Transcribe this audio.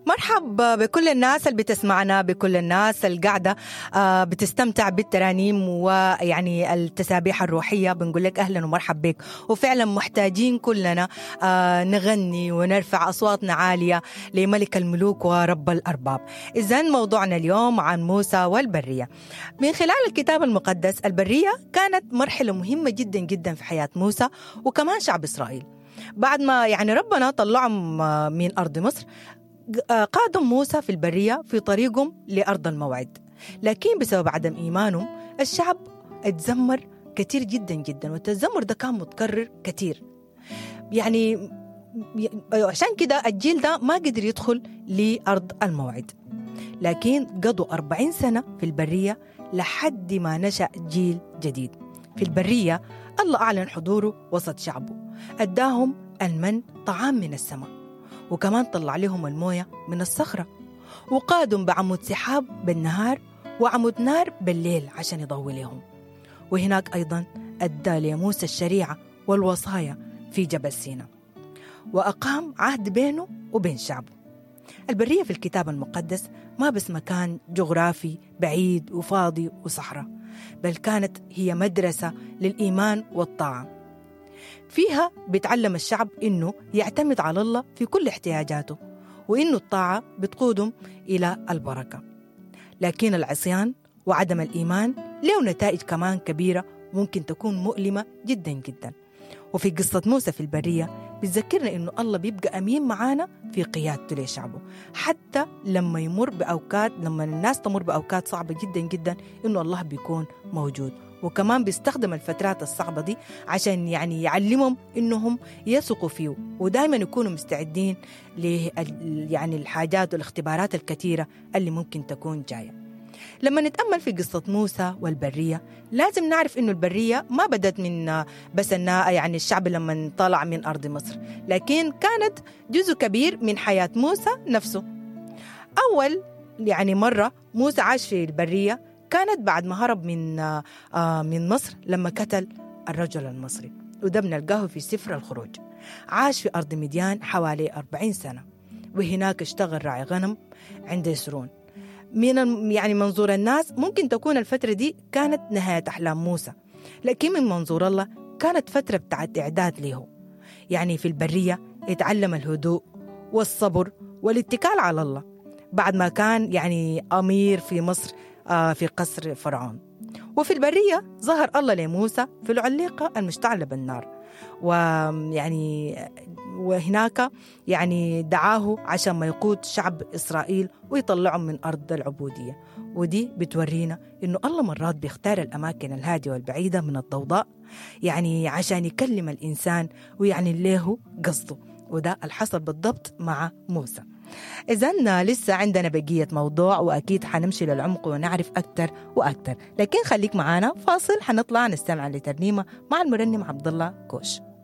مرحب بكل الناس اللي بتسمعنا بكل الناس اللي قاعدة آه، بتستمتع بالترانيم ويعني التسابيح الروحية بنقول لك أهلا ومرحب بك وفعلا محتاجين كلنا آه، نغني ونرفع أصواتنا عالية لملك الملوك ورب الأرباب إذا موضوعنا اليوم عن موسى والبرية من خلال الكتاب المقدس البرية كانت مرحلة مهمة جدا جدا في حياة موسى وكمان شعب إسرائيل بعد ما يعني ربنا طلعهم آه، من أرض مصر قادهم موسى في البرية في طريقهم لأرض الموعد لكن بسبب عدم إيمانهم الشعب اتذمر كثير جدا جدا والتذمر ده كان متكرر كثير يعني عشان كده الجيل ده ما قدر يدخل لأرض الموعد لكن قضوا أربعين سنة في البرية لحد ما نشأ جيل جديد في البرية الله أعلن حضوره وسط شعبه أداهم المن طعام من السماء وكمان طلع لهم الموية من الصخرة وقادهم بعمود سحاب بالنهار وعمود نار بالليل عشان يضوي لهم وهناك أيضا أدى لموسى الشريعة والوصايا في جبل سينا وأقام عهد بينه وبين شعبه البرية في الكتاب المقدس ما بس مكان جغرافي بعيد وفاضي وصحراء بل كانت هي مدرسة للإيمان والطاعة فيها بيتعلم الشعب إنه يعتمد على الله في كل احتياجاته وإنه الطاعة بتقودهم إلى البركة لكن العصيان وعدم الإيمان له نتائج كمان كبيرة ممكن تكون مؤلمة جدا جدا وفي قصة موسى في البرية بتذكرنا إنه الله بيبقى أمين معانا في قيادته لشعبه حتى لما يمر بأوقات لما الناس تمر بأوقات صعبة جدا جدا إنه الله بيكون موجود وكمان بيستخدم الفترات الصعبة دي عشان يعني يعلمهم إنهم يثقوا فيه ودائما يكونوا مستعدين ل يعني الحاجات والاختبارات الكثيرة اللي ممكن تكون جايه لما نتأمل في قصة موسى والبرية لازم نعرف إنه البرية ما بدت من بس النا يعني الشعب لما طلع من أرض مصر لكن كانت جزء كبير من حياة موسى نفسه أول يعني مرة موسى عاش في البرية كانت بعد ما هرب من آه من مصر لما قتل الرجل المصري وده بنلقاه في سفر الخروج عاش في أرض مديان حوالي أربعين سنة وهناك اشتغل راعي غنم عند يسرون من يعني منظور الناس ممكن تكون الفترة دي كانت نهاية أحلام موسى لكن من منظور الله كانت فترة بتاعت إعداد له يعني في البرية يتعلم الهدوء والصبر والاتكال على الله بعد ما كان يعني أمير في مصر في قصر فرعون وفي البرية ظهر الله لموسى في العليقة المشتعلة بالنار ويعني وهناك يعني دعاه عشان ما يقود شعب إسرائيل ويطلعهم من أرض العبودية ودي بتورينا إنه الله مرات بيختار الأماكن الهادية والبعيدة من الضوضاء يعني عشان يكلم الإنسان ويعني له قصده وده الحصل بالضبط مع موسى إذا لسه عندنا بقية موضوع وأكيد حنمشي للعمق ونعرف أكثر وأكثر لكن خليك معانا فاصل حنطلع نستمع لترنيمة مع المرنم عبد الله كوش